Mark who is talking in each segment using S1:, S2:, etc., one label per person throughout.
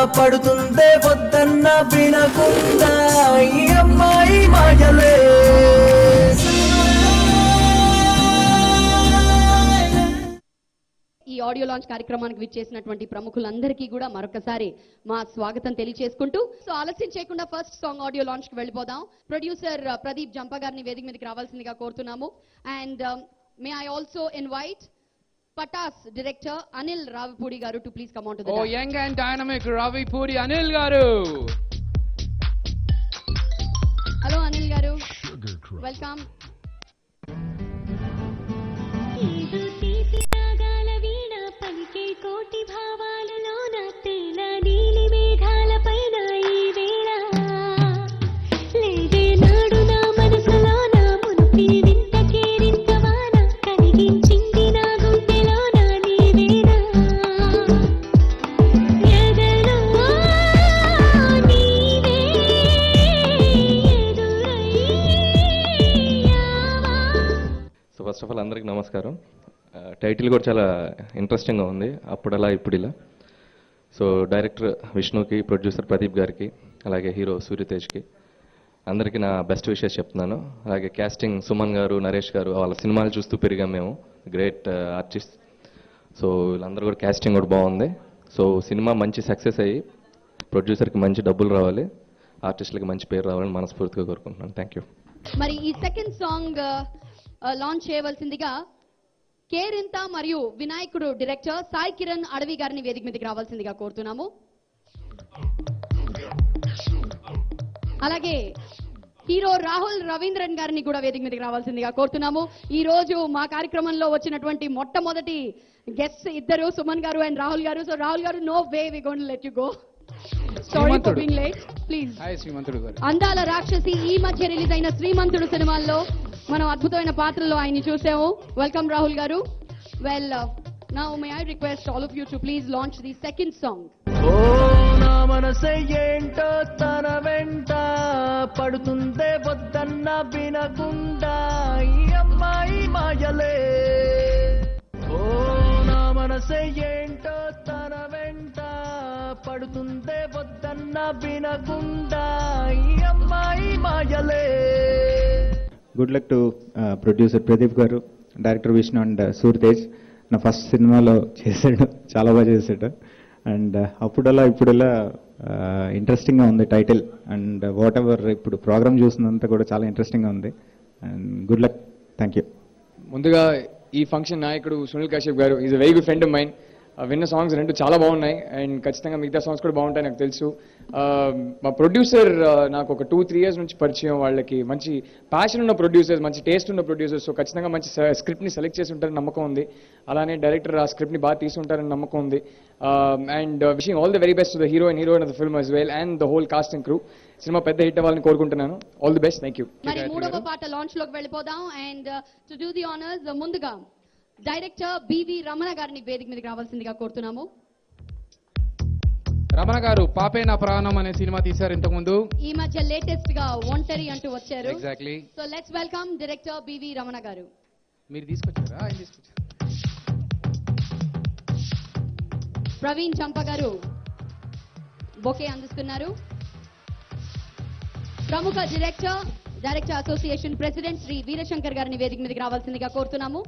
S1: పడుతుందే వద్దన్న వినకుండా ఈ అమ్మాయి మాయలే
S2: ఈ ఆడియో లాంచ్ కార్యక్రమానికి విచ్చేసినటువంటి ప్రముఖులందరికీ కూడా మరొకసారి మా స్వాగతం తెలియజేసుకుంటూ సో ఆలస్యం చేయకుండా ఫస్ట్ సాంగ్ ఆడియో లాంచ్ కి వెళ్ళిపోదాం ప్రొడ్యూసర్ ప్రదీప్ జంప గారిని వేదిక మీదకి రావాల్సిందిగా కోరుతున్నాము and may I also invite Patas director Anil Ravipudi గారు to please come on to
S3: oh young and dynamic Ravi Puri Anil గారు
S2: హలో అనిల్ గారు వెల్కమ్
S4: ఏదో తీపి రాగాల వీణ పలికే కోటి భావాలలోన తేల నీలి మేఘాలపైన ఈ వేళ లేదే నాడు నా మనసులోన మునిపి వింత కేరింత వాన కలిగించింది నా గుండెలోన నీ వేళ ఎదలో నీవే ఎదురయ్యావా
S5: సో ఫస్ట్ ఆఫ్ ఆల్ అందరికీ నమస్కారం ఆ, టైటిల్ కూడా చాలా ఇంట్రెస్టింగ్గా ఉంది అప్పుడలా ఇప్పుడు ఇలా సో డైరెక్టర్ విష్ణుకి ప్రొడ్యూసర్ ప్రదీప్ గారికి అలాగే హీరో సూర్యతేజ్కి అందరికీ నా బెస్ట్ విషెస్ చెప్తున్నాను అలాగే క్యాస్టింగ్ సుమన్ గారు నరేష్ గారు వాళ్ళ సినిమాలు చూస్తూ పెరిగాం మేము గ్రేట్ ఆర్టిస్ట్ సో వీళ్ళందరూ కూడా క్యాస్టింగ్ కూడా బాగుంది సో సినిమా మంచి సక్సెస్ అయ్యి ప్రొడ్యూసర్కి మంచి డబ్బులు రావాలి ఆర్టిస్టులకి మంచి పేరు రావాలని మనస్ఫూర్తిగా కోరుకుంటున్నాను థ్యాంక్ యూ
S2: మరి ఈ సెకండ్ సాంగ్ లాంచ్ చేయవలసిందిగా కేరింత మరియు వినాయకుడు డైరెక్టర్ సాయి కిరణ్ అడవి గారిని వేదిక మీదకి రావాల్సిందిగా కోరుతున్నాము అలాగే హీరో రాహుల్ రవీంద్రన్ గారిని కూడా వేదిక మీదకి రావాల్సిందిగా కోరుతున్నాము ఈ రోజు మా కార్యక్రమంలో వచ్చినటువంటి మొట్టమొదటి గెస్ట్ ఇద్దరు సుమన్ గారు అండ్ రాహుల్ గారు సో రాహుల్ గారు no way we gonna let you go sorry for
S3: Srimanthudu.
S2: Being late please
S3: hi Srimanthudu గారు
S2: అందాల రాక్షసి ఈ మధ్య రిలీజ్ అయిన శ్రీమంతుడు సినిమాల్లో మనం అద్భుతమైన పాత్రలో ఆయన్ని చూసాము వెల్కమ్ రాహుల్ గారు well now may I request all of you to please launch the second song
S1: ఓ నా మనసే ఏంటో తన వెంట పడుతుందే వద్దన్న వినకుండా ఈ అమ్మాయి మాయలే ఓ నా మనసే ఏంటో తన వెంట పడుతుందే వద్దన్న వినకుండా ఈ అమ్మాయి మాయలే
S6: good luck to producer Pradeep గారు డైరెక్టర్ విష్ణు అండ్ సూర్తేజ్ నా ఫస్ట్ సినిమాలో చేశాడు చాలా బాగా చేశాడు అండ్ అప్పుడలా ఇప్పుడలా ఇంట్రెస్టింగ్గా ఉంది టైటిల్ అండ్ వాట్ ఎవర్ ఇప్పుడు ప్రోగ్రామ్ చూసినంత కూడా చాలా ఇంట్రెస్టింగ్గా ఉంది and good luck thank you
S3: ముందుగా ఈ ఫంక్షన్ నాయకుడు సునీల్ కశ్యప్ గారు is very good friend of mind విన్న సాంగ్స్ రెండు చాలా బాగున్నాయి అండ్ ఖచ్చితంగా మిగతా సాంగ్స్ కూడా బాగుంటాయి నాకు తెలుసు Uh, మా ప్రొడ్యూసర్ నాకు ఒక టూ త్రీ ఇయర్స్ నుంచి పరిచయం వాళ్ళకి మంచి ప్యాషన్ ఉన్న ప్రొడ్యూసర్స్ మంచి టేస్ట్ ఉన్న ప్రొడ్యూసర్స్ సో ఖచ్చితంగా మంచి స్క్రిప్ట్ని సెలెక్ట్ చేసి ఉంటారని నమ్మకం ఉంది అలానే డైరెక్టర్ ఆ స్క్రిప్ట్ని బాగా తీసి ఉంటారని నమ్మకం ఉంది and wishing all the very best the hero and heroine of the film as well and the whole cast and crew సినిమా పెద్ద హిట్ అవ్వాలని కోరుకుంటున్నాను all the best thank you
S2: మరి మూడవ పాట లాంచ్ లోకి వెళ్ళిపోదాం and to do the honours ముందుగా డైరెక్టర్ బివి రమణ గారిని వేదిక మీదకి రావాల్సిందిగా కోరుతున్నాము
S7: రమణ గారు పాపే నా ప్రాణం అనే సినిమా తీశారు ఇంతకుముందు
S2: ఈ మధ్య లేటెస్ట్ గా ఒంటరి అంటూ వచ్చారు
S7: exactly
S2: so let's welcome director BV Ramana గారు
S7: మీరు తీసుకొచ్చారా ఆయన తీసుకొచ్చారా
S2: ప్రవీణ్ చంప గారు బొకే అందిస్తున్నారు ప్రముఖ director director association president Shri Veerashankar గారిని వేదిక మీదకి రావాల్సిందిగా కోరుతున్నాము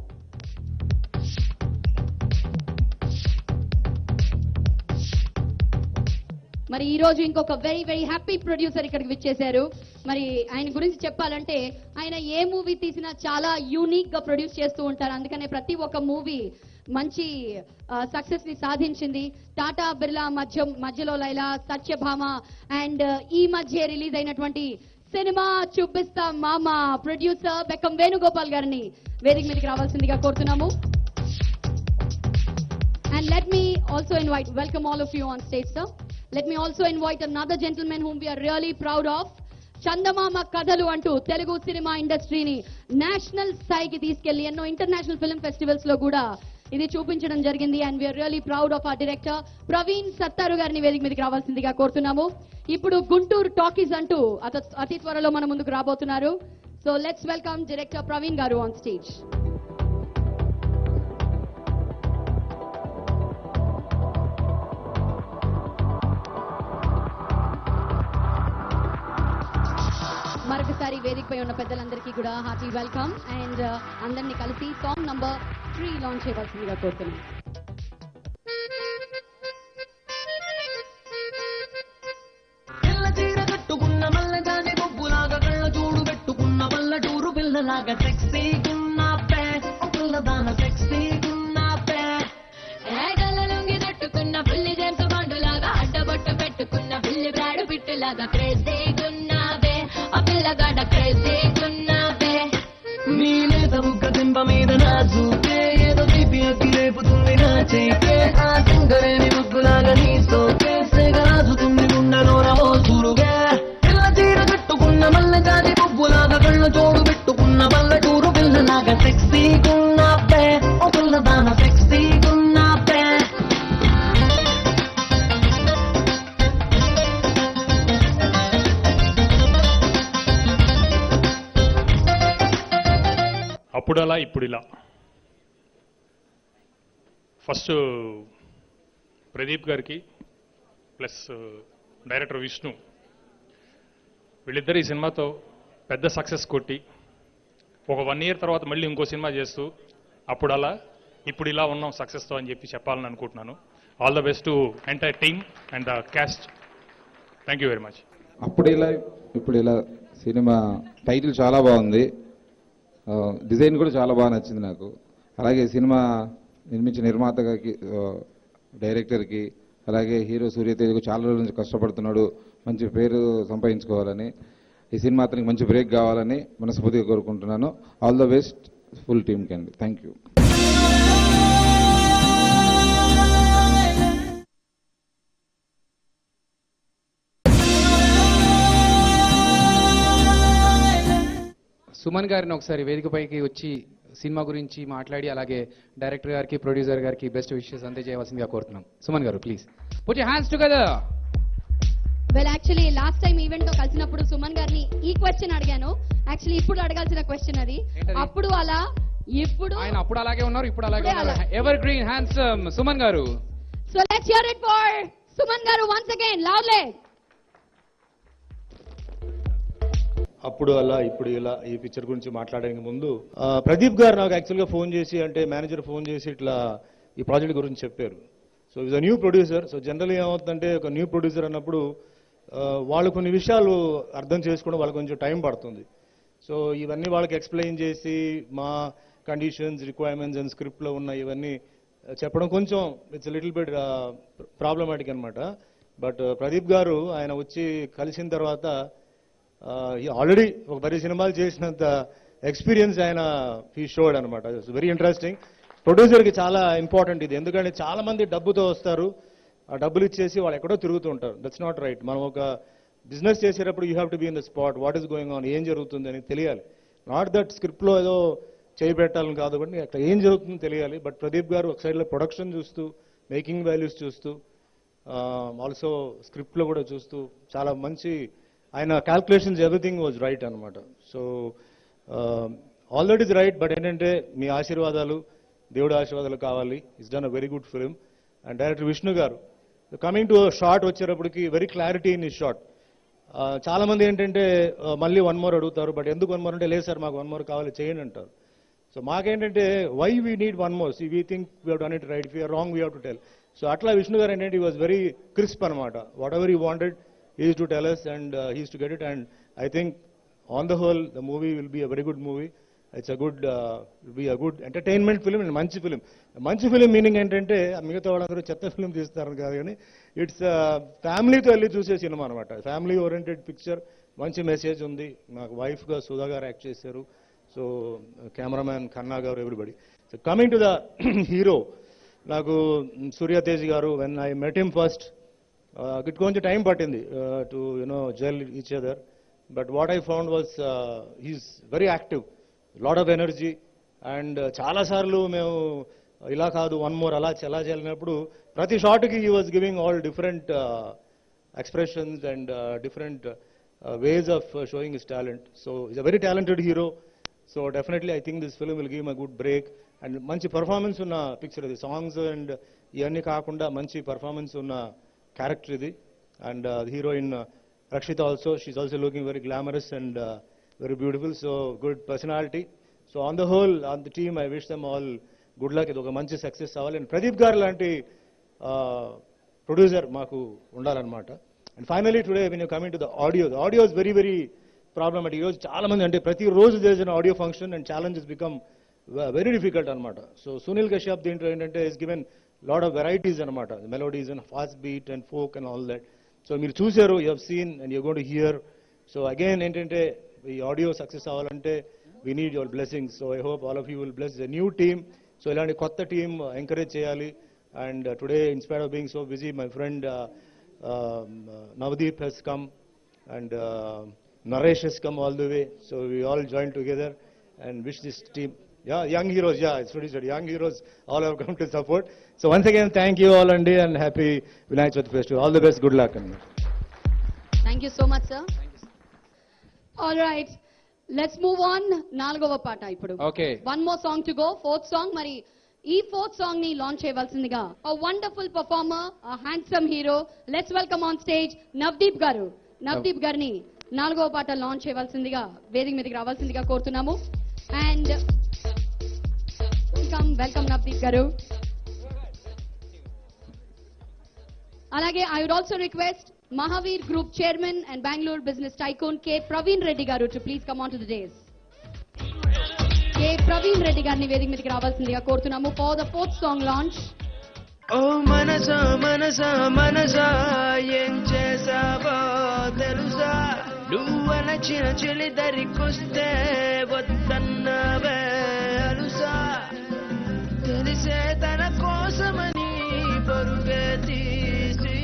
S2: మరి ఈ రోజు ఇంకొక వెరీ వెరీ హ్యాపీ ప్రొడ్యూసర్ ఇక్కడికి విచ్చేశారు మరి ఆయన గురించి చెప్పాలంటే ఆయన ఏ మూవీ తీసినా చాలా యూనిక్ గా ప్రొడ్యూస్ చేస్తూ ఉంటారు అందుకనే ప్రతి ఒక్క మూవీ మంచి సక్సెస్ ని సాధించింది టాటా బిర్లా మధ్య మధ్యలో లైలా సత్యభామ అండ్ ఈ మధ్య రిలీజ్ అయినటువంటి సినిమా చూపిస్తా మామ ప్రొడ్యూసర్ బెక్కం వేణుగోపాల్ గారిని వేదిక మీదకి రావాల్సిందిగా కోరుతున్నాము And let me also invite, welcome all of you on stage, sir. Let me also invite another gentleman whom we are really proud of. చందమామ కథలు అంటూ తెలుగు సినిమా ఇండస్ట్రీని నేషనల్ స్థాయికి తీసుకెళ్లి ఎన్నో ఇంటర్నేషనల్ ఫిల్మ్ ఫెస్టివల్స్ లో కూడా ఇది చూపించడం జరిగింది and we are really proud of our director Praveen Sattaru గారిని వేదిక మీదకి రావాల్సిందిగా కోరుతున్నాము ఇప్పుడు గుంటూరు టాకీస్ అంటూ అత అతి త్వరలో మన ముందుకు రాబోతున్నారు so let's welcome director Praveen గారు ఆన్ స్టేజ్ మరొకసారి వేదికపై ఉన్న పెద్దలందరికీ కూడా హార్టీ వెల్కమ్ అండ్ అందరినీ కలిసి సాంగ్ నంబర్ త్రీ లాంచ్ చేయవలసిందిగా కోరుతున్నాం
S1: తెల్ల చీర కట్టుకున్న మల్లెదాని బొబ్బులాగా కళ్ళ చూడు పెట్టుకున్న పల్లటూరు పిల్లలాగా సెక్సీగున్నా పే ఓ పిల్లదాన సెక్సీగున్నా పే
S4: ఏగలలుంగి తట్టుకున్న పుల్లి జేమ్స్ బాండులాగా అడ్డబొట్టు పెట్టుకున్న పిల్లి బ్రాడు పిట్టులాగా క్రేజీగున్నావే ఆ పిల్లగాడ క్రేజీగున్నావే
S1: నీలేత ముక్క దింప మీద నా చూపే ఏదో తీపి అగ్గి లేపుతుంది నా చేపే ఆ సింగరేని ముగ్గులాగా నీ సోకే సెగరాజుతుంది గుండెలో రవో చురుగే తెల్ల చీర కట్టుకున్న మల్లె జాతి పువ్వులాగా కళ్ళ చోడు పెట్టుకున్న పల్లెటూరు పిల్లలాగా సెక్సీగున్నా పే ఓ పిల్లదాన సెక్సీగున్నా పే
S8: అప్పుడలా ఇప్పుడిలా ఫస్ట్ ప్రదీప్ గారికి ప్లస్ డైరెక్టర్ విష్ణు వీళ్ళిద్దరు ఈ సినిమాతో పెద్ద సక్సెస్ కొట్టి ఒక వన్ ఇయర్ తర్వాత మళ్ళీ ఇంకో సినిమా చేస్తూ అప్పుడు అలా ఇప్పుడు ఇలా ఉన్నాం సక్సెస్తో అని చెప్పి చెప్పాలని అనుకుంటున్నాను all the best to entire team and the cast thank you very much
S9: అప్పుడు ఇలా ఇప్పుడు ఇలా సినిమా టైటిల్ చాలా బాగుంది ఆ, డిజైన్ కూడా చాలా బాగా నచ్చింది నాకు అలాగే సినిమా నిర్మించిన నిర్మాతకి ఆ, డైరెక్టర్కి అలాగే హీరో సూర్యతేజకు చాలా రోజుల నుంచి కష్టపడుతున్నాడు మంచి పేరు సంపాదించుకోవాలని ఈ సినిమా అతనికి మంచి బ్రేక్ కావాలని మనస్ఫూర్తిగా కోరుకుంటున్నాను ఆల్ ద బెస్ట్ ఫుల్ టీమ్కి అండి థ్యాంక్ యూ
S7: సుమన్ గారిని ఒకసారి వేదికపైకి వచ్చి సినిమా గురించి మాట్లాడి అలాగే డైరెక్టర్ గారికి ప్రొడ్యూసర్ గారికి బెస్ట్ విషెస్ అందజేయవలసిందిగా కోరుతున్నాం Suman garu please put hands together
S2: well actually last time event తో కలిసినప్పుడు సుమన్ గారిని ఈ క్వశ్చన్ అడిగాను యాక్చువల్లీ ఇప్పుడు అడగాల్సిన క్వశ్చన్ అది
S7: ఏంటది?
S2: అప్పుడు అలా ఇప్పుడు
S7: ఆయన అప్పుడు అలాగే ఉన్నారు ఇప్పుడు అలాగే
S2: ఇప్పుడే
S7: ఉన్నారు
S2: అలా.
S7: Ever green handsome Suman garu
S2: so let's hear it for Suman garu once again loudly
S10: అప్పుడు అలా ఇప్పుడు ఇలా ఈ పిక్చర్ గురించి మాట్లాడడానికి ముందు ఆ, ప్రదీప్ గారు నాకు యాక్చువల్గా ఫోన్ చేసి అంటే మేనేజర్ ఫోన్ చేసి ఇట్లా ఈ ప్రాజెక్ట్ గురించి చెప్పారు so is a new producer so general ఏమవుతుందంటే ఒక న్యూ ప్రొడ్యూసర్ అన్నప్పుడు ఆ, వాళ్ళు కొన్ని విషయాలు అర్థం చేసుకోవడం వాళ్ళకి కొంచెం టైం పడుతుంది సో ఇవన్నీ వాళ్ళకి ఎక్స్ప్లెయిన్ చేసి మా కండిషన్స్ రిక్వైర్మెంట్స్ అండ్ స్క్రిప్ట్లో ఉన్న ఇవన్నీ చెప్పడం కొంచెం ఇట్స్ లిటిల్ బిట్ ప్రాబ్లమాటిక్ అనమాట బట్ ప్రదీప్ గారు ఆయన వచ్చి కలిసిన తర్వాత ఆల్రెడీ ఒక పది సినిమాలు చేసినంత ఎక్స్పీరియన్స్ ఆయన హీ షోడ్ అనమాట వెరీ ఇంట్రెస్టింగ్ ప్రొడ్యూసర్కి చాలా ఇంపార్టెంట్ ఇది ఎందుకంటే చాలా మంది డబ్బుతో వస్తారు ఆ డబ్బులు ఇచ్చేసి వాళ్ళు ఎక్కడో తిరుగుతూ ఉంటారు దట్స్ నాట్ రైట్ మనం ఒక బిజినెస్ చేసేటప్పుడు you have to be in the spot what is going on ఏం జరుగుతుంది అని తెలియాలి నాట్ దట్ స్క్రిప్ట్లో ఏదో చేయి పెట్టాలని కాదు కానీ అక్కడ ఏం జరుగుతుందో తెలియాలి బట్ ప్రదీప్ గారు ఒక సైడ్లో ప్రొడక్షన్ చూస్తూ మేకింగ్ వాల్యూస్ చూస్తూ ఆల్సో స్క్రిప్ట్లో కూడా చూస్తూ చాలా మంచి ఆయన క్యాల్కులేషన్స్ ఎవ్రీథింగ్ వాజ్ రైట్ అనమాట so all that is right but ఏంటంటే మీ ఆశీర్వాదాలు దేవుడి ఆశీర్వాదాలు కావాలి is done a very good film and director Vishnu garu coming to shot వచ్చేటప్పటికి వెరీ క్లారిటీ ఇన్ ఈ షార్ట్ చాలా మంది ఏంటంటే uh, మళ్ళీ వన్ మోర్ అడుగుతారు బట్ ఎందుకు వన్ మోర్ అంటే లేదు సార్ మాకు వన్ మోర్ కావాలి చేయండి అంటారు సో మాకేంటంటే why we need one more see we think we have done it right we are wrong we have to tell so అట్లా విష్ణు గారు ఏంటంటే ఈ వాజ్ వెరీ క్రిస్ప్ అనమాట whatever he wanted is to tell us and he's to get it and I think on the whole the movie will be a very good movie it's a good be a good entertainment film and మంచి film మంచి film meaning ఏంటంటే మిగతా వాళ్ళందరూ చెత్త film తీస్తారు కాదు కానీ it's ఫ్యామిలీతో వెళ్ళి చూసే సినిమా అనమాట ఫ్యామిలీ ఓరియంటెడ్ పిక్చర్ మంచి మెసేజ్ ఉంది నాకు వైఫ్గా సుధా గారు యాక్ట్ చేశారు so cameraman Khanna garu everybody so coming to the hero నాకు Suryatej garu when I met him first it కొంచెం టైం పట్టింది to you know gel each other but what I found was he's very active lot of energy and చాలాసార్లు మేము ఇలా కాదు one more అలా ఎలా చేయాలన్నప్పుడు ప్రతి షాట్కి he was giving all different expressions and different ways of showing his talent so is a very talented hero so definitely I think this film will give a good break and మంచి performance ఉన్న picture ఇది songs and ఇవన్నీ కాకుండా మంచి performance ఉన్న character ఇది and heroine Rakshita also she also looking very glamorous and very beautiful. So good personality. So on the whole, on the team, I wish them all good luck. ఇది ఒక మంచి success అవ్వాలి and Pradeep గారు లాంటి producer మాకు ఉండాలన్నమాట and finally today when you coming to the audio the audio is very very problematic ఈరోజు చాలా మంది అంటే ప్రతిరోజు there's an audio function and challenges become very difficult అనమాట సో సునీల్ కశ్యప్ దీంట్లో ఏంటంటే is given lot of varieties అనమాట melodies and fast beat and folk and all that so మీరు చూసారు you have seen and you going to hear so again ఏంటంటే ఈ audio success అవ్వాలంటే we need your blessings so I hope all of you will bless the new team so ఇలాంటి కొత్త team encourage చేయాలి and today in spite of being so busy my friend Navdeep he's come and Naresh he's come all the way so we all join together and wish this team Yeah, young heroes, yeah, it's what he said. Young heroes all have come to support. So once again, thank you all Andy and happy Vinayak Chavithi festival. All the best, good luck. Andy.
S2: Thank you so much sir all right let's move on నాలుగవ పాట ఇప్పుడు
S7: okay
S2: one more song to go fourth song మరి ఈ fourth song ని launch చేయవలసిందిగా wonderful performer handsome hero let's welcome on stage Navdeep garu Navdeep గారిని నాలుగవ పాట లాంచ్ చేయవలసిందిగా వేదిక మీదకి రావాల్సిందిగా కోరుతున్నాము and welcome welcome Navdeep garu అలాగే I would also request Mahaveer group chairman and Bengaluru business tycoon K Praveen Reddy garu to please come on to the dais K Praveen Reddy గారిని వేదిక మీదకి రావాల్సిందిగా కోరుతున్నాము for the fourth song launch
S1: ఓ మనసా మనసా మనసా ఏం చేసావో తెలుసా నువ్వనచిన చెలి దరికొస్తే వద్దన్నవే అలుసా తెలిసే తన కోసమని పరుగే తీసి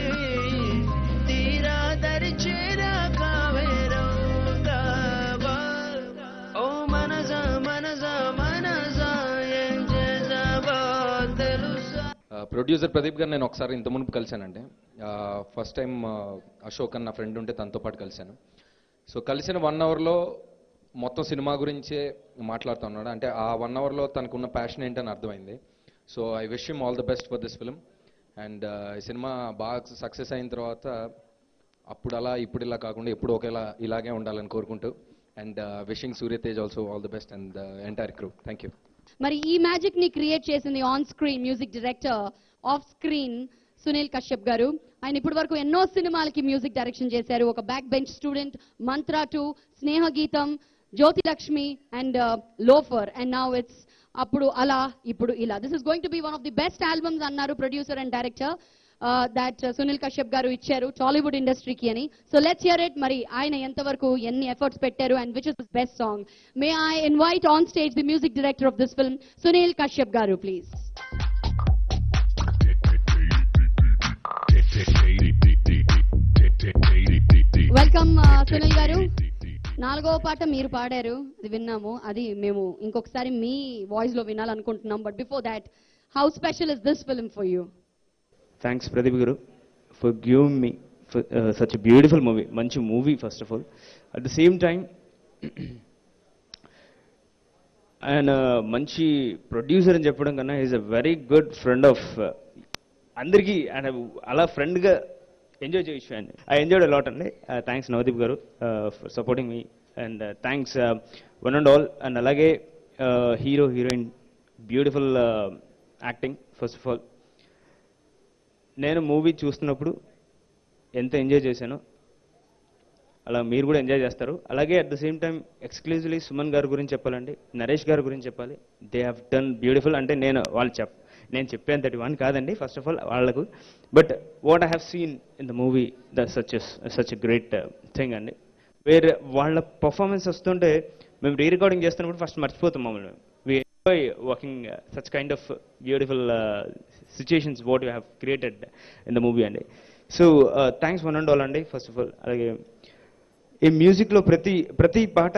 S1: తీరా దరి చేరాక వేరవుతావా ఓ మనసా మనసా మనసా ఏం చేసావో తెలుసా
S5: ప్రొడ్యూసర్ ప్రదీప్ గారు నేను ఒకసారి ఇంత మునుపు కలిశానండి ఫస్ట్ టైం అశోక్ అన్న ఫ్రెండ్ ఉంటే తనతో పాటు కలిశాను సో కలిసిన వన్ అవర్లో మొత్తం సినిమా గురించే మాట్లాడుతూ ఉన్నాడు అంటే ఆ వన్ అవర్లో తనకున్న ప్యాషన్ ఏంటని అర్థమైంది so I wish him all the best for this film and ఈ సినిమా బాగా సక్సెస్ అయిన తర్వాత అప్పుడు అలా ఇప్పుడు ఇలా కాకుండా ఎప్పుడు ఒకేలా ఇలాగే ఉండాలని కోరుకుంటూ and wishing Suryatej also all the best and entire crew thank you
S2: మరి ఈ మ్యాజిక్ ని క్రియేట్ చేసింది on screen music director off screen Sunil Kashyap garu ఆయన ఇప్పటి వరకు ఎన్నో సినిమాలకి మ్యూజిక్ డైరెక్షన్ చేశారు ఒక back bench student Mantra two Sneha Geetham Jyothi Lakshmi and Loafer and now it's అప్పుడు అలా ఇప్పుడు ఇలా this is going to be one of the best albums అన్నారు producer and director that Sunil Kashyap garu ఇచ్చారు టాలీవుడ్ ఇండస్ట్రీకి అని సో లెట్స్ హియర్ ఇట్ మరి ఆయన ఎంతవరకు ఎన్ని ఎఫర్ట్స్ పెట్టారు and which is best song may I invite on stage the music director of this film Sunil Kashyap garu please welcome Sunil గారు నాలుగవ పాట మీరు పాడారు అది విన్నాము అది మేము ఇంకొకసారి మీ వాయిస్ లో వినాలనుకుంటున్నాం but before that how special is this film for you
S11: thanks Pradeep garu for give me such beautiful movie మంచి movie first of all at the same time ఆయన మంచి ప్రొడ్యూసర్ అని చెప్పడం కన్నా is a very good friend of అందరికీ ఆయన అలా ఫ్రెండ్గా ఎంజాయ్ చేయొచ్చు అండి ఐ ఎంజాయ్డ్ లాట్ అండి thanks Navdeep garu for supporting me and thanks one and all and అలాగే hero heroine beautiful acting first of all నేను మూవీ చూస్తున్నప్పుడు ఎంత ఎంజాయ్ చేశానో అలా మీరు కూడా ఎంజాయ్ చేస్తారు అలాగే at the same time exclusively Suman గారి గురించి చెప్పాలండి నరేష్ గారి గురించి చెప్పాలి దే హ్యావ్ డన్ బ్యూటిఫుల్ అంటే నేను వాళ్ళు చెప్ నేను చెప్పేంతటి వన్ కాదండి ఫస్ట్ ఆఫ్ ఆల్ వాళ్ళకు but what I have seen in the movie the such such great thing అండి వేరే వాళ్ళ పర్ఫార్మెన్స్ వస్తుంటే మేము రీ రికార్డింగ్ చేస్తున్నప్పుడు ఫస్ట్ మర్చిపోతాం మమ్మల్ని we enjoy working such kind of beautiful situations what you have created in the movie అండి so thanks one and all అండి ఫస్ట్ ఆఫ్ ఆల్ అలాగే ఈ మ్యూజిక్లో ప్రతి ప్రతి పాట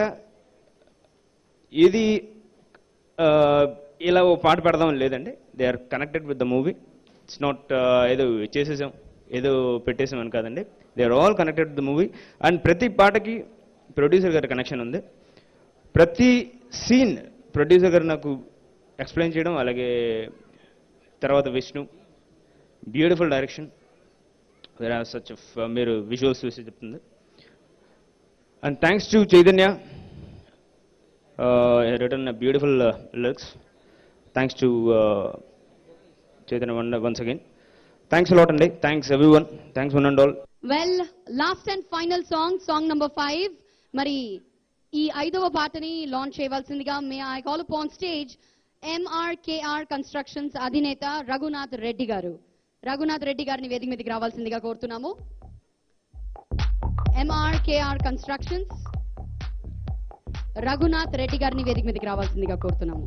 S11: ఏది ఆ, ఇలా ఓ పాట పెడదాం లేదండి they are connected with the movie it's not ఏదో చేసేసాం ఏదో పెట్టేసాం అని కాదండి they are all connected with the movie and ప్రతి పాటకి ప్రొడ్యూసర్ గారి కనెక్షన్ ఉంది ప్రతి సీన్ ప్రొడ్యూసర్ గారు నాకు ఎక్స్ప్లెయిన్ చేయడం అలాగే తర్వాత విష్ణు బ్యూటిఫుల్ డైరెక్షన్ వేరే సచ్ మీరు విజువల్స్ చూసి చెప్తుంది And thanks to Chaitanya, uh, he had written a beautiful uh, lyrics. Thanks to uh, Chaitanya one- once again. Thanks a lot, Andy. Thanks everyone. Thanks one and all.
S2: Well last and final song song number five మరి ఈ ఐదవ పాటని launch చేయవలసిందిగా may I call on stage MRKR constructions అధినేత రఘునాథ్ రెడ్డి గారు రఘునాథ్ రెడ్డి గారిని వేదిక మీదకి రావాల్సిందిగా కోరుతున్నాము ఎంఆర్కేఆర్ కన్స్ట్రక్షన్స్ రఘునాథ్ రెడ్డి గారిని వేదిక మీదకి రావాల్సిందిగా కోరుతున్నాము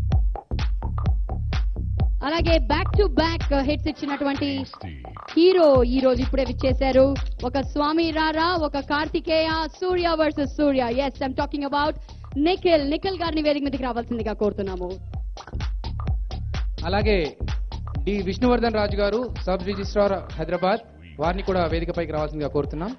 S2: అలాగే బ్యాక్ టు బ్యాక్ హిట్స్ ఇచ్చినటువంటి హీరో ఈ రోజు ఇప్పుడే విచ్చేశారు ఒక Swamy Ra Ra Karthikeya Surya versus Surya yes I'm talking about Nikhil Nikhil గారిని వేదిక మీదకి రావాల్సిందిగా కోరుతున్నాము
S7: అలాగే డి విష్ణువర్ధన్ రాజు గారు సబ్ రిజిస్ట్రార్ హైదరాబాద్ వారిని కూడా వేదికపైకి రావాల్సిందిగా కోరుతున్నాం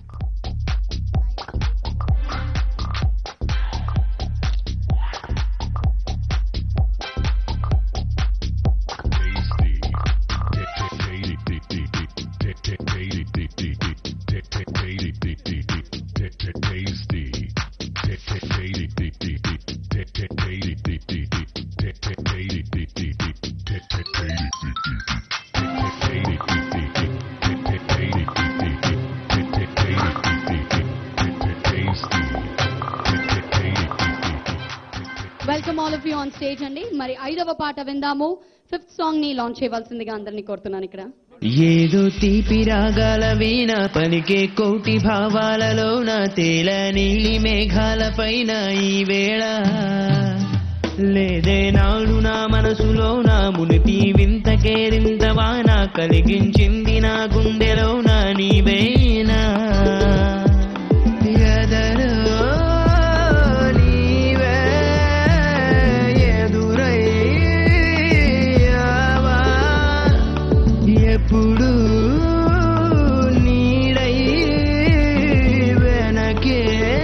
S2: welcome all of you on stage అండి మరి ఐదవ పాట విందాము ఫిఫ్త్ సాంగ్ ని లాంచ్ చేయవలసిందిగా అందరినీ కోరుతున్నాను ఇక్కడ
S1: ఏదో తీపి రాగాల వీణ పలికే కోటి భావాలలో నా తేల నీలి మేఘాల పైన ఈ వేళ లేదే నాడు నా మనసులో నా మునిపి వింత కేరింత వాన కలిగించింది నా గుండెలో నా నీవేనా ఎదరో నీవే ఎదురయ్యావా ఎప్పుడు నీడై వెనకే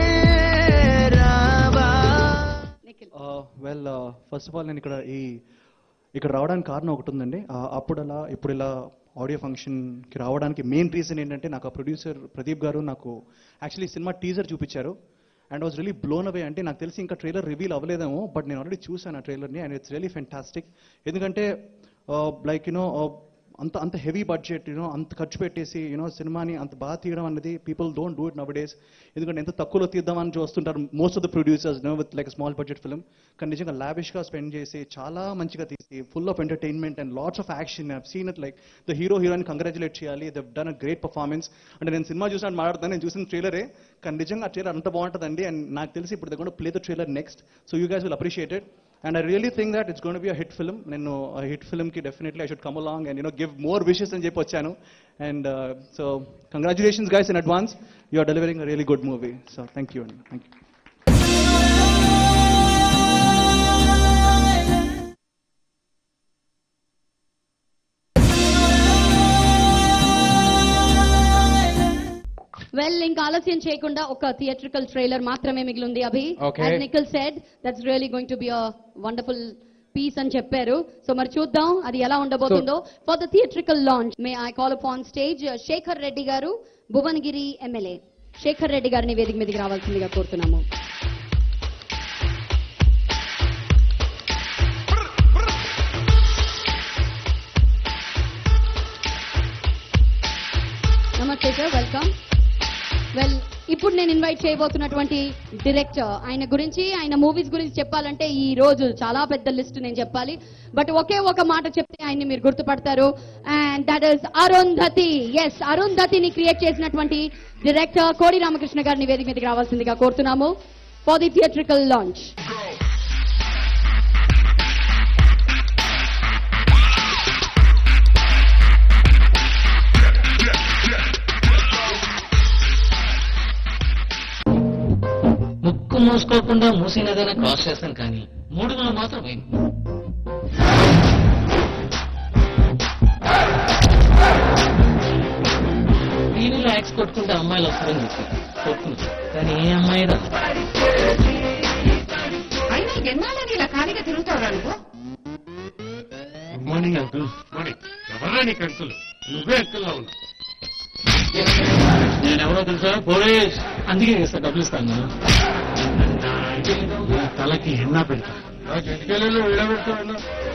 S1: రావా
S12: వెల్ ఫస్ట్ ఆఫ్ ఆల్ నేను ఇక్కడ ఈ ఇక్కడ రావడానికి కారణం ఒకటి ఉందండి Uh, అప్పుడు అలా ఇప్పుడు ఇలా ఆడియో ఫంక్షన్కి రావడానికి మెయిన్ రీజన్ ఏంటంటే నాకు ఆ ప్రొడ్యూసర్ ప్రదీప్ గారు నాకు యాక్చువల్లీ సినిమా టీజర్ చూపించారు and was really blown away అంటే నాకు తెలిసి ఇంకా ట్రైలర్ రివీల్ అవ్వలేదేమో బట్ నేను ఆల్రెడీ చూసాను ఆ ట్రైలర్ని అండ్ ఇట్స్ రియలీ ఫెంటాస్టిక్ ఎందుకంటే లైక్ యూనో అంత అంత హెవీ బడ్జెట్ యూనో అంత ఖర్చు పెట్టేసి యూనో సినిమాని అంత బాగా తీయడం అనేది people don't do it nowadays ఎందుకంటే ఎంత తక్కువలో తీద్దామని చూస్తుంటారు most of the producers no with like small budget film కానీ నిజంగా లావిష్గా స్పెండ్ చేసి చాలా మంచిగా తీసి full of entertainment and lots of action I've seen it like the hero heroine congratulate చేయాలి they've done a great performance అంటే నేను సినిమా చూసినట్టు మాట్లాడుతాను నేను చూసిన ట్రైలరే కానీ నిజంగా ఆ ట్రైలర్ అంత బాగుంటుందండి అండ్ నాకు తెలిసి ఇప్పుడు దగ్గర play the trailer next so you guys will appreciate it and I really think that it's gonna be a hit film నేను ఆ హిట్ ఫిల్మ్కి definitely I should come along and you know give more wishes అని చెప్పి వచ్చాను and so congratulations guys in advance you are delivering a really good movie so thank you అండి thank you
S2: well ఇంకా ఆలస్యం చేయకుండా ఒక థియేట్రికల్ ట్రైలర్ మాత్రమే మిగిలింది అభి
S7: Okay.
S2: Nikhil said that's really going to be a wonderful piece అని చెప్పారు so మరి చూద్దాం అది ఎలా ఉండబోతుందో for the theatrical launch may I call up on stage Shekar Reddy garu Bhuvanagiri MLA Shekhar Reddy గారిని వేదిక మీదకి రావాల్సిందిగా కోరుతున్నాము నమస్తే సార్ వెల్కమ్ వెల్ ఇప్పుడు నేను ఇన్వైట్ చేయబోతున్నటువంటి డైరెక్టర్ ఆయన గురించి ఆయన మూవీస్ గురించి చెప్పాలంటే ఈ రోజు చాలా పెద్ద లిస్ట్ నేను చెప్పాలి బట్ ఒకే ఒక మాట చెప్తే ఆయన్ని మీరు గుర్తుపడతారు and that is Arundhati yes అరుంధతిని క్రియేట్ చేసినటువంటి డైరెక్టర్ కోడి రామకృష్ణ గారిని వేదిక మీదకి రావాల్సిందిగా కోరుతున్నాము ఫర్ ది థియేట్రికల్ లాంచ్
S13: ముక్కు మూసుకోకుండా మూసినదైనా క్రాస్ చేస్తాను కానీ మూడుగులో మాత్రం వేయను టీవీలో యాక్స్ కొట్టుకుంటే అమ్మాయిలు వస్తారని చెప్పి కొట్టుకున్నా కానీ ఏ అమ్మాయి రాదు
S14: అయినా ఎన్నాళ్ళని ఇలా ఖాళీగా తిరుగుతావు నువ్వు
S13: గుడ్ మార్నింగ్ అంకుల్ మార్నింగ్ ఎవరా నీకు అంకుల్ నువ్వే అంకుల్లా ఉన్నావు నేను ఎవరో తెలుసా పోలీస్ అందుకే ఇస్తా డబ్బులు ఇస్తాను నేను నా తలకి ఎన్నా పెడతా చెట్టుకెళ్ళి విడబెడతా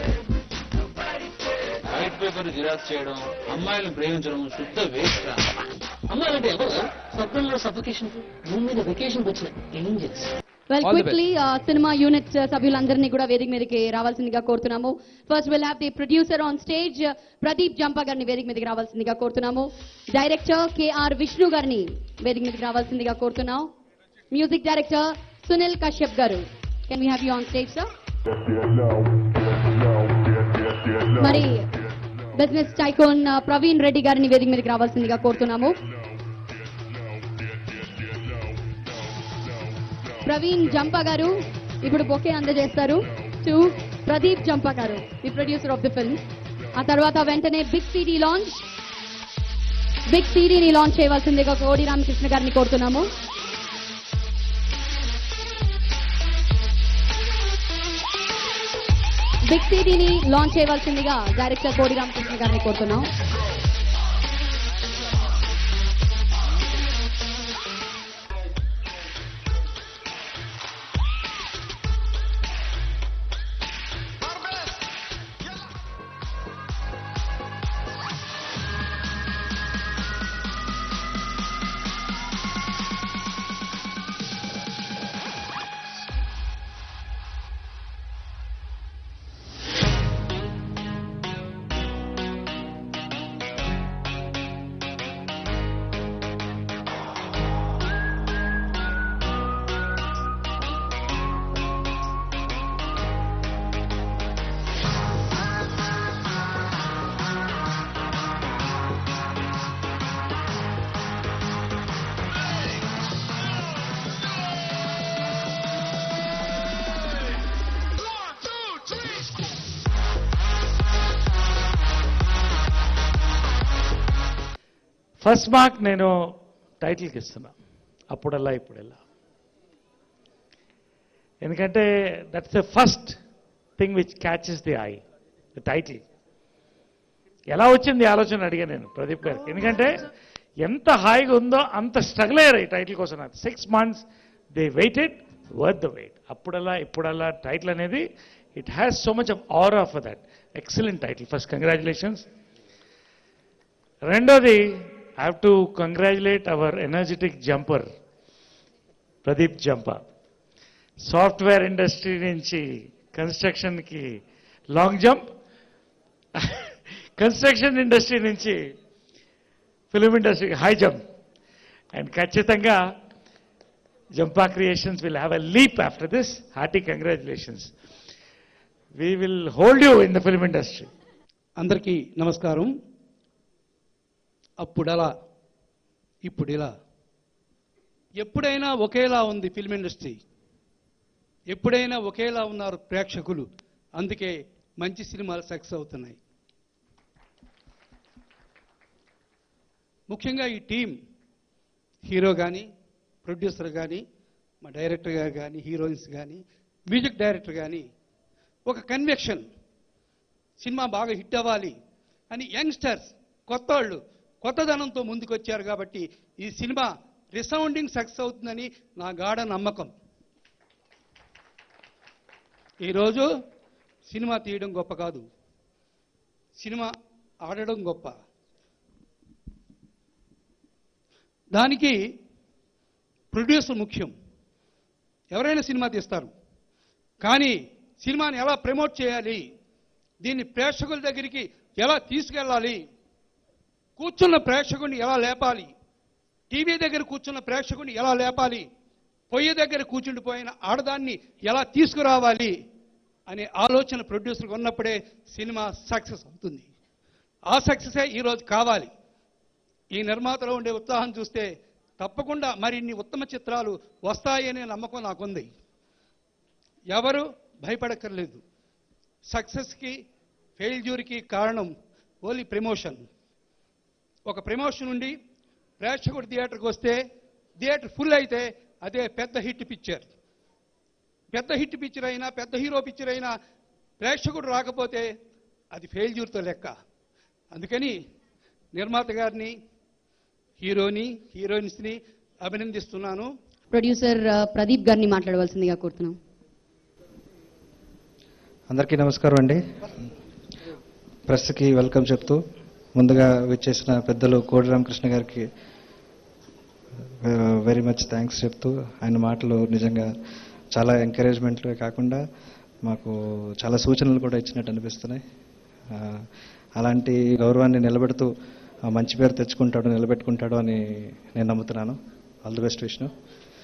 S13: వైట్ పేపర్ జిరాక్స్ చేయడం అమ్మాయిలను ప్రేమించడం శుద్ధ వేస్ట్ అమ్మాయిలంటే ఎవరు స్వప్నంలో సఫికేషన్ భూమి మీద వెకేషన్ వచ్చిన angels
S2: well
S7: All the
S2: quickly cinema unit సభ్యులందరినీ కూడా వేదిక మీదకి రావాల్సిందిగా కోరుతున్నాము first will have the producer on stage Pradeep Jampa గారిని వేదిక మీదకి రావాల్సిందిగా కోరుతున్నాము డైరెక్టర్ కేఆర్ విష్ణు గారిని వేదిక మీదకి రావాల్సిందిగా కోరుతున్నాం మ్యూజిక్ డైరెక్టర్ సునీల్ కశ్యప్ గారు can we have you on stage sir మరి బిజినెస్ టైకోన్ ప్రవీణ్ రెడ్డి గారిని వేదిక మీదకి రావాల్సిందిగా కోరుతున్నాము ప్రవీణ్ జంపా గారు ఇప్పుడు బొకే అందజేస్తారు టు ప్రదీప్ జంపా గారు the producer of the film ఆ తర్వాత వెంటనే బిగ్ సిడీ లాంచ్ బిగ్ సిడీని లాంచ్ చేయవలసిందిగా కోడి రామకృష్ణ గారిని కోరుతున్నాము బిగ్ సిడీని లాంచ్ చేయవలసిందిగా డైరెక్టర్ కోడి రామకృష్ణ గారిని కోరుతున్నాం
S15: ఫస్ట్ మార్క్ నేను టైటిల్కి ఇస్తున్నా అప్పుడల్లా ఇప్పుడల్లా ఎందుకంటే that's the first thing which catches the eye the title ఎలా వచ్చింది ఈ ఆలోచన అడిగా నేను ప్రదీప్ గారికి ఎందుకంటే ఎంత హాయిగా ఉందో అంత స్ట్రగుల్ అయ్యారు ఈ టైటిల్ కోసం నాకు six months they waited worth the wait అప్పుడల్లా ఇప్పుడల్లా టైటిల్ అనేది it has so much of or of that excellent title first congratulations రెండోది I have to congratulate our energetic jumper Pradeep Jampa software industry నుంచి కన్స్ట్రక్షన్కి లాంగ్ జంప్ కన్స్ట్రక్షన్ ఇండస్ట్రీ నుంచి film ఇండస్ట్రీకి high jump and ఖచ్చితంగా Jampa creations will have a leap after this hearty congratulations we will hold you in the film industry
S16: అందరికీ నమస్కారం అప్పుడలా ఇప్పుడిలా ఎప్పుడైనా ఒకేలా ఉంది ఫిల్మ్ ఇండస్ట్రీ ఎప్పుడైనా ఒకేలా ఉన్నారు ప్రేక్షకులు అందుకే మంచి సినిమాలు సక్సెస్ అవుతున్నాయి ముఖ్యంగా ఈ టీం హీరో కానీ ప్రొడ్యూసర్ కానీ మా డైరెక్టర్ గారు కానీ హీరోయిన్స్ కానీ మ్యూజిక్ డైరెక్టర్ కానీ ఒక కన్వెక్షన్ సినిమా బాగా హిట్ అవ్వాలి అని యంగ్స్టర్స్ కొత్త వాళ్ళు కొత్తదనంతో ముందుకొచ్చారు కాబట్టి ఈ సినిమా రిసౌండింగ్ సక్సెస్ అవుతుందని నా గాఢ నమ్మకం ఈరోజు సినిమా తీయడం గొప్ప కాదు సినిమా ఆడడం గొప్ప దానికి ప్రొడ్యూసర్ ముఖ్యం ఎవరైనా సినిమా తీస్తారు కానీ సినిమాని ఎలా ప్రమోట్ చేయాలి దీన్ని ప్రేక్షకుల దగ్గరికి ఎలా తీసుకెళ్ళాలి కూర్చున్న ప్రేక్షకుడిని ఎలా లేపాలి టీవీ దగ్గర కూర్చున్న ప్రేక్షకుడిని ఎలా లేపాలి పొయ్యి దగ్గర కూర్చుండిపోయిన ఆడదాన్ని ఎలా తీసుకురావాలి అనే ఆలోచన ప్రొడ్యూసర్కి ఉన్నప్పుడే సినిమా సక్సెస్ అవుతుంది ఆ సక్సెసే ఈరోజు కావాలి ఈ నిర్మాతలో ఉండే ఉత్సాహం చూస్తే తప్పకుండా మరిన్ని ఉత్తమ చిత్రాలు వస్తాయనే నమ్మకం నాకుంది ఎవరు భయపడక్కర్లేదు సక్సెస్కి ఫెయిల్యూర్కి కారణం ఓన్లీ ప్రమోషన్ ఒక ప్రమోషన్ ఉండి ప్రేక్షకుడు థియేటర్కి వస్తే థియేటర్ ఫుల్ అయితే అదే పెద్ద హిట్ పిక్చర్ పెద్ద హిట్ పిక్చర్ అయినా పెద్ద హీరో పిక్చర్ అయినా ప్రేక్షకుడు రాకపోతే అది ఫెయిల్యూర్తో లెక్క అందుకని నిర్మాత గారిని హీరోని హీరోయిన్స్ని అభినందిస్తున్నాను
S2: ప్రొడ్యూసర్ ప్రదీప్ గారిని మాట్లాడవలసిందిగా కోరుతున్నాం
S17: అందరికీ నమస్కారం అండి ప్రెస్కి వెల్కమ్ చెప్తూ ముందుగా విచ్చేసిన పెద్దలు కోడి రామకృష్ణ గారికి వెరీ మచ్ థ్యాంక్స్ చెప్తూ ఆయన మాటలు నిజంగా చాలా ఎంకరేజ్మెంట్లే కాకుండా మాకు చాలా సూచనలు కూడా ఇచ్చినట్టు అనిపిస్తున్నాయి ఆ, అలాంటి గౌరవాన్ని నిలబెడుతూ ఆ, మంచి పేరు తెచ్చుకుంటాడు నిలబెట్టుకుంటాడు అని నేను నమ్ముతున్నాను ఆల్ ది బెస్ట్ విష్ణు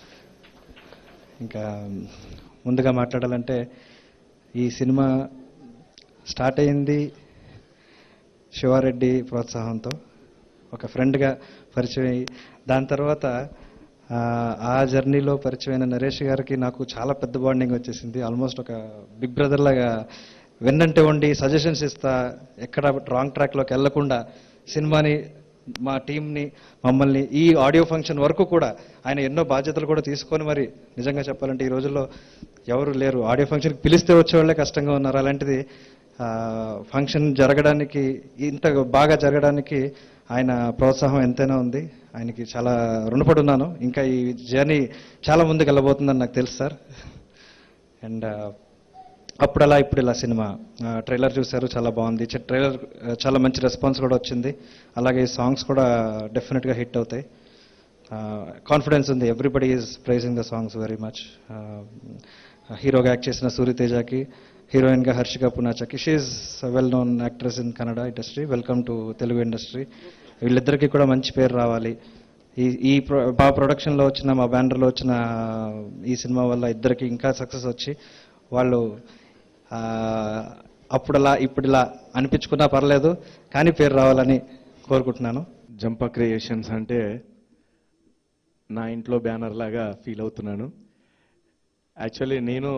S17: ఇంకా ముందుగా మాట్లాడాలంటే ఈ సినిమా స్టార్ట్ అయింది శివారెడ్డి ప్రోత్సాహంతో ఒక ఫ్రెండ్గా పరిచయం అయ్యి దాని తర్వాత ఆ, ఆ జర్నీలో పరిచయమైన నరేష్ గారికి నాకు చాలా పెద్ద బాండింగ్ వచ్చేసింది ఆల్మోస్ట్ ఒక బిగ్ బ్రదర్ లాగా వెన్నంటే ఉండి సజెషన్స్ ఇస్తా ఎక్కడ రాంగ్ ట్రాక్లోకి వెళ్లకుండా సినిమాని మా టీంని మమ్మల్ని ఈ ఆడియో ఫంక్షన్ వరకు కూడా ఆయన ఎన్నో బాధ్యతలు కూడా తీసుకొని మరి నిజంగా చెప్పాలంటే ఈ రోజుల్లో ఎవరు లేరు ఆడియో ఫంక్షన్కి పిలిస్తే వచ్చేవాళ్ళే కష్టంగా ఉన్నారు అలాంటిది ఆ, ఫంక్షన్ జరగడానికి ఇంత బాగా జరగడానికి ఆయన ప్రోత్సాహం ఎంతైనా ఉంది ఆయనకి చాలా రుణపడి ఉన్నాను ఇంకా ఈ జర్నీ చాలా ముందుకు వెళ్ళబోతుందని నాకు తెలుసు సార్ అండ్ అప్పుడు అలా ఇప్పుడు ఇలా సినిమా ట్రైలర్ చూశారు చాలా బాగుంది ట్రైలర్ చాలా మంచి రెస్పాన్స్ కూడా వచ్చింది అలాగే సాంగ్స్ కూడా డెఫినెట్గా హిట్ అవుతాయి కాన్ఫిడెన్స్ ఉంది everybody is praising the songs very much హీరోగా యాక్ట్ చేసిన సూర్యతేజకి హీరోయిన్గా హర్షిక పునాచకి she's well known actress in Kannada industry welcome to Telugu industry వీళ్ళిద్దరికీ కూడా మంచి పేరు రావాలి ఈ ఈ ప్రొ- మా ప్రొడక్షన్లో వచ్చిన మా బ్యానర్లో వచ్చిన ఈ సినిమా వల్ల ఇద్దరికి ఇంకా సక్సెస్ వచ్చి వాళ్ళు ఆ, అప్పుడలా ఇప్పుడిలా అనిపించుకున్నా పర్లేదు కానీ పేరు రావాలని కోరుకుంటున్నాను
S18: జంపా క్రియేషన్స్ అంటే నా ఇంట్లో బ్యానర్ లాగా ఫీల్ అవుతున్నాను యాక్చువల్లీ నేను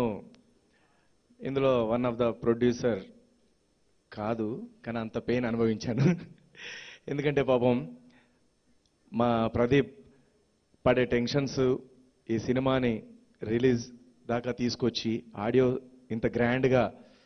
S18: ఇందులో వన్ ఆఫ్ ద ప్రొడ్యూసర్ కాదు కానీ అంత పెయిన్ అనుభవించాను ఎందుకంటే పాపం మా ప్రదీప్ పడే టెన్షన్స్ ఈ సినిమాని రిలీజ్ దాకా తీసుకొచ్చి ఆడియో ఇంత గ్రాండ్గా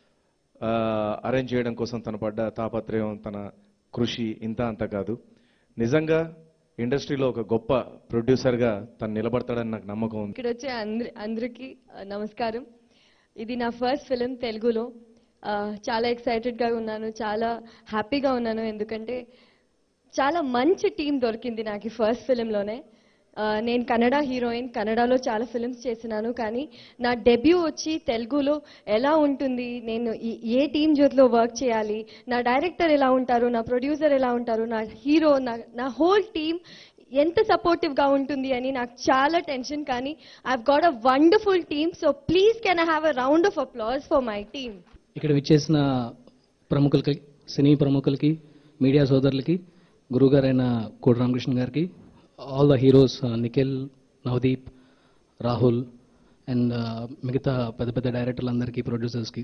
S18: అరేంజ్ చేయడం కోసం తను పడ్డ తాపత్రయం తన కృషి ఇంత అంత కాదు నిజంగా ఇండస్ట్రీలో ఒక గొప్ప ప్రొడ్యూసర్గా తను నిలబడతాడని నాకు నమ్మకం ఉంది
S19: ఇక్కడ వచ్చే అందరి అందరికీ ఆ, నమస్కారం ఇది నా ఫస్ట్ ఫిలిం తెలుగులో ఆ, చాలా ఎక్సైటెడ్గా ఉన్నాను చాలా హ్యాపీగా ఉన్నాను ఎందుకంటే చాలా మంచి టీం దొరికింది నాకు ఈ ఫస్ట్ ఫిలింలోనే నేను కన్నడ హీరోయిన్ కన్నడలో చాలా ఫిల్మ్స్ చేసినాను కానీ నా డెబ్యూ వచ్చి తెలుగులో ఎలా ఉంటుంది నేను ఈ- ఏ టీం జొత్లో వర్క్ చేయాలి నా డైరెక్టర్ ఎలా ఉంటారు నా ప్రొడ్యూసర్ ఎలా ఉంటారు నా హీరో నా నా హోల్ టీం ఎంత సపోర్టివ్గా ఉంటుంది అని నాకు చాలా టెన్షన్ కానీ I've got a wonderful team so please can I have a round of applause for my team
S20: ఇక్కడ విచ్చేసిన ప్రముఖులకి సినీ ప్రముఖులకి మీడియా సోదరులకి గురుగారైన కోడి రామకృష్ణ గారికి all the heroes Nikhil Navdeep Rahul and మిగతా పెద్ద పెద్ద డైరెక్టర్లందరికీ ప్రొడ్యూసర్స్కి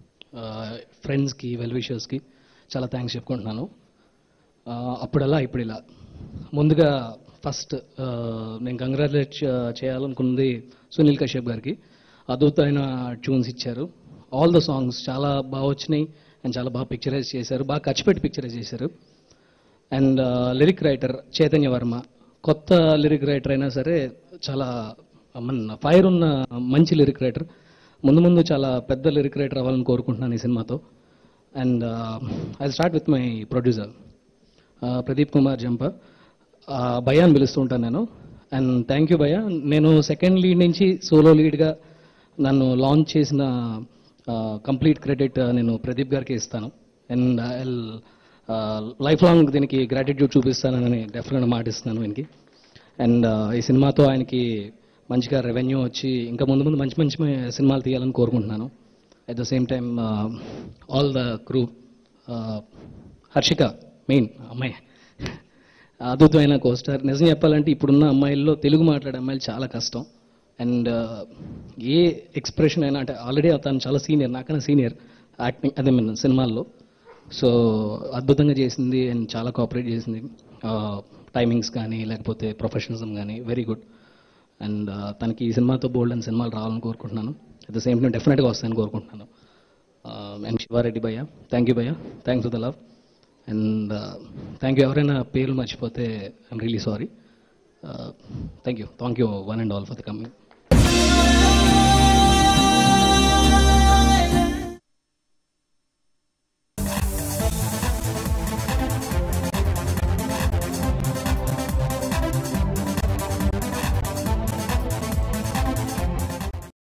S20: ఫ్రెండ్స్కి వెల్ విషర్స్కి చాలా థ్యాంక్స్ చెప్పుకుంటున్నాను ఆ, అప్పుడలా ఇప్పుడు ఇలా ముందుగా ఫస్ట్ నేను కంగ్రాచులేట్ చేయాలనుకున్నది సునీల్ కశ్యప్ గారికి అద్భుతమైన ట్యూన్స్ ఇచ్చారు ఆల్ ద సాంగ్స్ చాలా బాగా వచ్చినాయి అండ్ చాలా బాగా పిక్చరైజ్ చేశారు బాగా ఖర్చు పెట్టి పిక్చరైజ్ చేశారు and lyric writer Chaitanya Varma కొత్త లిరిక్ రైటర్ అయినా సరే చాలా మన ఫైర్ ఉన్న మంచి లిరిక్ రైటర్ ముందు ముందు చాలా పెద్ద లిరిక్ రైటర్ అవ్వాలని కోరుకుంటున్నాను ఈ సినిమాతో and I start with my producer Pradeep Kumar Jampa భయ అని పిలుస్తూ ఉంటాను నేను అండ్ థ్యాంక్ యూ భయ నేను సెకండ్ లీడ్ నుంచి సోలో లీడ్గా నన్ను లాంచ్ చేసిన కంప్లీట్ క్రెడిట్ నేను ప్రదీప్ గారికి ఇస్తాను అండ్ ఐ లైఫ్ లాంగ్ దీనికి గ్రాటిట్యూడ్ చూపిస్తానని డెఫినెట్గా మాటిస్తున్నాను ఆయనకి అండ్ ఈ సినిమాతో ఆయనకి మంచిగా రెవెన్యూ వచ్చి ఇంకా ముందు ముందు మంచి మంచి సినిమాలు తీయాలని కోరుకుంటున్నాను at the same time all the crew Harshika main అమ్మాయి అద్భుతమైన కోస్టార్ నిజం చెప్పాలంటే ఇప్పుడున్న అమ్మాయిల్లో తెలుగు మాట్లాడే అమ్మాయిలు చాలా కష్టం అండ్ ఏ ఎక్స్ప్రెషన్ అయినా అంటే ఆల్రెడీ తను చాలా సీనియర్ నాకన్నా సీనియర్ యాక్టింగ్ అదే మీన్ సినిమాల్లో సో అద్భుతంగా చేసింది అండ్ చాలా కోఆపరేట్ చేసింది టైమింగ్స్ కానీ లేకపోతే ప్రొఫెషనలిజం కానీ వెరీ గుడ్ అండ్ తనకి ఈ సినిమాతో బోల్డ్ అండ్ సినిమాలు రావాలని కోరుకుంటున్నాను అట్ ద సేమ్ టైం డెఫినెట్గా వస్తాయని కోరుకుంటున్నాను అండ్ శివారెడ్డి భయ్య థ్యాంక్ యూ భయ్య thanks for the love and thank you ఎవరైనా పేర్లు మర్చిపోతే I'm really sorry thank you thank you one and all for the coming